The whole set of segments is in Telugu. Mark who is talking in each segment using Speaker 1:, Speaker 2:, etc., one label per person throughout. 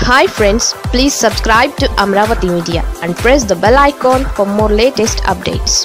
Speaker 1: hi friends please subscribe to Amaravati media and press the bell icon for more latest updates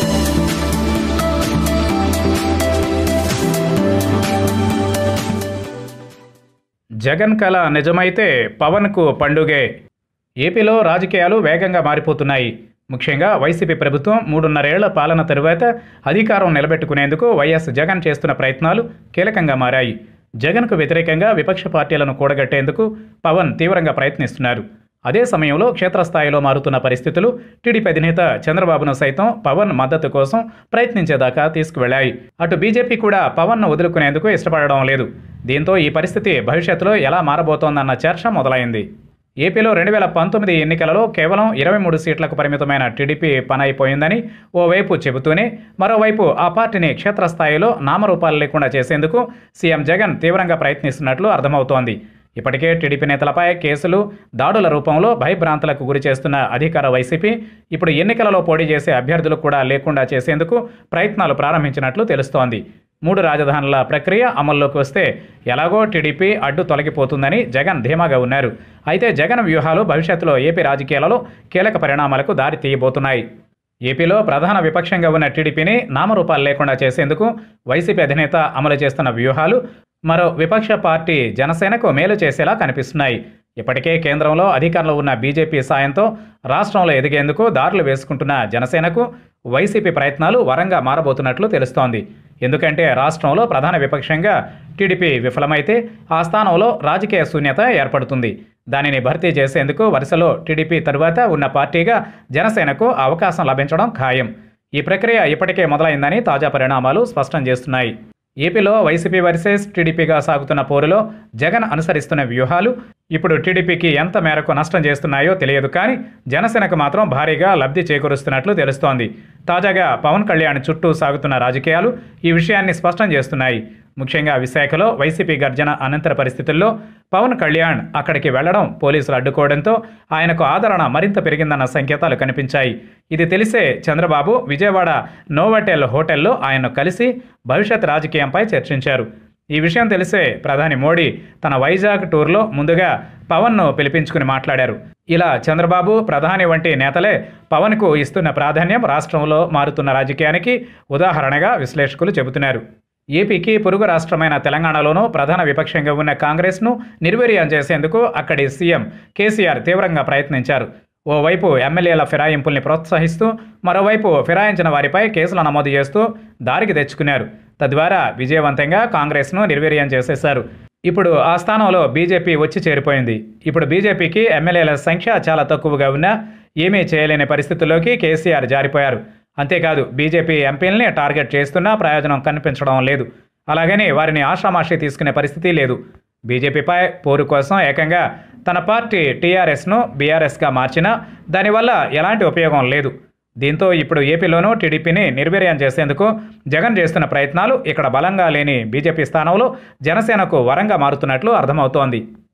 Speaker 2: Jagan కళ నిజమైతే పవన్కు పండుగే ఏపీలో రాజకీయాలు వేగంగా మారిపోతున్నాయి ముఖ్యంగా వైసీపీ ప్రభుత్వం మూడున్నరేళ్ల పాలన తరువాత అధికారం నిలబెట్టుకునేందుకు వైఎస్ జగన్ చేస్తున్న ప్రయత్నాలు కీలకంగా మారాయి జగన్కు వ్యతిరేకంగా విపక్ష పార్టీలను కూడగట్టేందుకు పవన్ తీవ్రంగా ప్రయత్నిస్తున్నారు అదే సమయంలో క్షేత్రస్థాయిలో మారుతున్న పరిస్థితులు టీడీపీ అధినేత చంద్రబాబును సైతం పవన్ మద్దతు కోసం ప్రయత్నించేదాకా తీసుకువెళ్లాయి అటు బీజేపీ కూడా పవన్ను వదులుకునేందుకు ఇష్టపడడం లేదు దీంతో ఈ పరిస్థితి భవిష్యత్తులో ఎలా మారబోతోందన్న చర్చ మొదలైంది ఏపీలో రెండు వేల పంతొమ్మిది ఎన్నికలలో కేవలం ఇరవై మూడు సీట్లకు పరిమితమైన టీడీపీ పనైపోయిందని ఓవైపు చెబుతూనే మరోవైపు ఆ పార్టీని క్షేత్రస్థాయిలో నామరూపాలు లేకుండా చేసేందుకు సీఎం జగన్ తీవ్రంగా ప్రయత్నిస్తున్నట్లు అర్థమవుతోంది ఇప్పటికే టీడీపీ నేతలపై కేసులు దాడుల రూపంలో భయభ్రాంతులకు గురి చేస్తున్న అధికార వైసీపీ ఇప్పుడు ఎన్నికలలో పోటీ చేసే అభ్యర్థులు కూడా లేకుండా చేసేందుకు ప్రయత్నాలు ప్రారంభించినట్లు తెలుస్తోంది మూడు రాజధానుల ప్రక్రియ అమల్లోకి వస్తే ఎలాగో టీడీపీ అడ్డు తొలగిపోతుందని జగన్ ధీమాగా ఉన్నారు అయితే జగన్ వ్యూహాలు భవిష్యత్తులో ఏపీ రాజకీయాలలో కీలక పరిణామాలకు దారి తీయబోతున్నాయి ఏపీలో ప్రధాన విపక్షంగా ఉన్న టీడీపీని నామరూపాలు లేకుండా చేసేందుకు వైసీపీ అధినేత అమలు చేస్తున్న వ్యూహాలు మరో విపక్ష పార్టీ జనసేనకు మేలు చేసేలా కనిపిస్తున్నాయి ఇప్పటికే కేంద్రంలో అధికారంలో ఉన్న బీజేపీ సాయంతో రాష్ట్రంలో ఎదిగేందుకు దారులు వేసుకుంటున్న జనసేనకు వైసీపీ ప్రయత్నాలు వరంగా మారబోతున్నట్లు తెలుస్తోంది ఎందుకంటే రాష్ట్రంలో ప్రధాన విపక్షంగా టీడీపీ విఫలమైతే ఆ స్థానంలో రాజకీయ శూన్యత ఏర్పడుతుంది దానిని భర్తీ చేసేందుకు వరుసలో టీడీపీ తరువాత ఉన్న పార్టీగా జనసేనకు అవకాశం లభించడం ఖాయం ఈ ప్రక్రియ ఇప్పటికే మొదలైందని తాజా పరిణామాలు స్పష్టం చేస్తున్నాయి ఏపీలో వైసీపీ వర్సెస్ టీడీపీగా సాగుతున్న పోరులో జగన్ అనుసరిస్తున్న వ్యూహాలు ఇప్పుడు టీడీపీకి ఎంత మేరకు నష్టం చేస్తున్నాయో తెలియదు కానీ జనసేనకు మాత్రం భారీగా లబ్ధి చేకూరుస్తున్నట్లు తెలుస్తోంది తాజాగా పవన్ కళ్యాణ్ చుట్టూ సాగుతున్న రాజకీయాలు ఈ విషయాన్ని స్పష్టం చేస్తున్నాయి ముఖ్యంగా విశాఖలో వైసీపీ గర్జన అనంతర పరిస్థితుల్లో పవన్ కళ్యాణ్ అక్కడికి వెళ్లడం పోలీసులు అడ్డుకోవడంతో ఆయనకు ఆదరణ మరింత పెరిగిందన్న సంకేతాలు కనిపించాయి ఇది తెలిసే చంద్రబాబు విజయవాడ నోవటెల్ హోటల్లో ఆయన్ను కలిసి భవిష్యత్ రాజకీయంపై చర్చించారు ఈ విషయం తెలిసే ప్రధాని మోడీ తన వైజాగ్ టూర్లో ముందుగా పవన్ను పిలిపించుకుని మాట్లాడారు ఇలా చంద్రబాబు ప్రధాని వంటి నేతలే పవన్కు ఇస్తున్న ప్రాధాన్యం రాష్ట్రంలో మారుతున్న రాజకీయానికి ఉదాహరణగా విశ్లేషకులు చెబుతున్నారు ఏపీకి పొరుగు రాష్ట్రమైన తెలంగాణలోనూ ప్రధాన విపక్షంగా ఉన్న కాంగ్రెస్ను నిర్వీర్యం చేసేందుకు అక్కడి సీఎం కేసీఆర్ తీవ్రంగా ప్రయత్నించారు ఓవైపు ఎమ్మెల్యేల ఫిరాయింపుల్ని ప్రోత్సహిస్తూ మరోవైపు ఫిరాయించిన వారిపై కేసులు నమోదు చేస్తూ దారికి తెచ్చుకున్నారు తద్వారా విజయవంతంగా కాంగ్రెస్ను నిర్వీర్యం చేసేశారు ఇప్పుడు ఆ స్థానంలో బీజేపీ వచ్చి చేరిపోయింది ఇప్పుడు బీజేపీకి ఎమ్మెల్యేల సంఖ్య చాలా తక్కువగా ఉన్నా ఏమీ చేయలేని పరిస్థితుల్లోకి కేసీఆర్ జారిపోయారు అంతేకాదు బీజేపీ ఎంపీల్ని టార్గెట్ చేస్తున్నా ప్రయోజనం కనిపించడం లేదు అలాగని వారిని ఆషామాషి తీసుకునే పరిస్థితి లేదు బీజేపీపై పోరు కోసం ఏకంగా తన పార్టీ టీఆర్ఎస్ను బీఆర్ఎస్గా మార్చినా దానివల్ల ఎలాంటి ఉపయోగం లేదు దీంతో ఇప్పుడు ఏపీలోనూ టీడీపీని నిర్వీర్యం చేసేందుకు జగన్ చేస్తున్న ప్రయత్నాలు ఇక్కడ బలంగా లేని బీజేపీ స్థానంలో జనసేనకు వరంగా మారుతున్నట్లు అర్థమవుతోంది